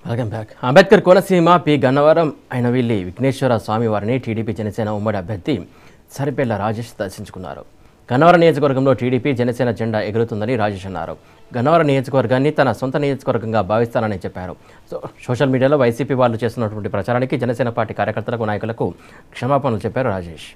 welcome back Ambedkar Konaseema P Gannavaram Ainavilli Vighneswara Swamy వారిని TDP Janasena ఉమ్మడి అభ్యర్థి సరిపెళ్ల రాజేష్ దర్శించుకున్నారు గన్నవరం నియోజకవర్గంలో టీడీపీ జనసేన జెండా ఎగురుతుందని రాజేష్ అన్నారు గన్నవరం నియోజకవర్గాన్ని తన సొంత నియోజకవర్గంగా భావిస్తానని చెప్పారు సో సోషల్ మీడియాలో వైసీపీ వాళ్ళు చేస్తున్నటువంటి ప్రచారానికి జనసేన పార్టీ కార్యకర్తలకు నాయకులకు క్షమాపణలు చెప్పారు రాజేష్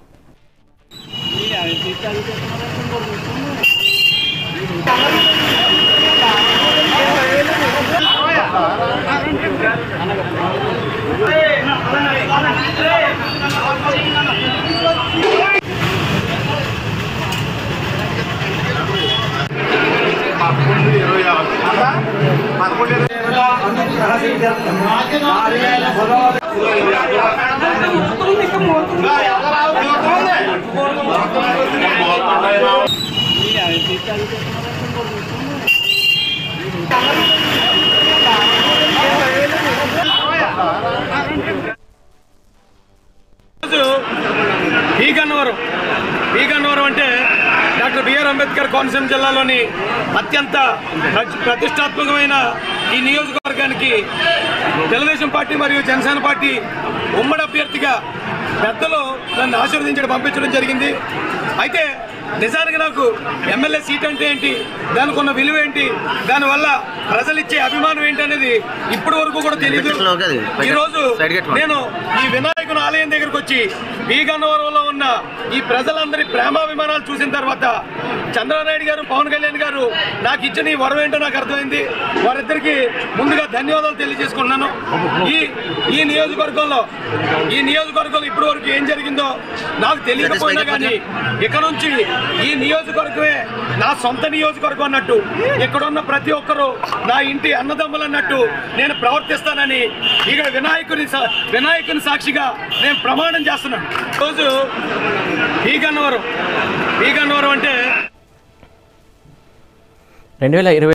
రోజు ఈ గన్నవరం ఈ గన్నవరం అంటే డాక్టర్ బిఆర్ అంబేద్కర్ కోనసీమ జిల్లాలోని అత్యంత ప్రతి- ప్రతిష్టాత్మకమైన ఈ నియోజకవర్గానికి తెలుగుదేశం పార్టీ మరియు జనసేన పార్టీ ఉమ్మడి అభ్యర్థిగా పెద్దలు నన్ను ఆశీర్వదించడం పంపించడం జరిగింది అయితే నిజానికి నాకు ఎమ్మెల్యే సీట్ అంటే ఏంటి దానికి ఉన్న విలువ ఏంటి దానివల్ల ప్రజలు ఇచ్చే అభిమానం ఏంటి అనేది ఇప్పటి వరకు కూడా తెలియదు ఈరోజు నేను ఈ వినాయకుని ఆలయం దగ్గరకు వచ్చి ఈ గన్నవరంలో ఉన్న ఈ ప్రజలందరి ప్రేమాభిమానాలు చూసిన తర్వాత చంద్రబాబు గారు పవన్ కళ్యాణ్ గారు నాకు ఇచ్చిన ఈ వరం ఏంటో నాకు అర్థమైంది వారిద్దరికి ముందుగా ధన్యవాదాలు తెలియజేసుకున్నాను ఈ ఈ నియోజకవర్గంలో ఈ నియోజకవర్గంలో ఇప్పటి వరకు ఏం జరిగిందో నాకు తెలియకపోయినా కానీ ఇక నుంచి ఈ నియోజకవర్గమే నా సొంత నియోజకవర్గం అన్నట్టు ఇక్కడ ఉన్న ప్రతి ఒక్కరూ నా ఇంటి అన్నదమ్ములు అన్నట్టు నేను ప్రవర్తిస్తానని ఇక్కడ వినాయకుని సా- వినాయకుని సాక్షిగా నేను ప్రమాణం చేస్తున్నాను రోజు ఈ గన్నవరం ఈ గన్నవరం అంటే రెండు వేల ఇరవై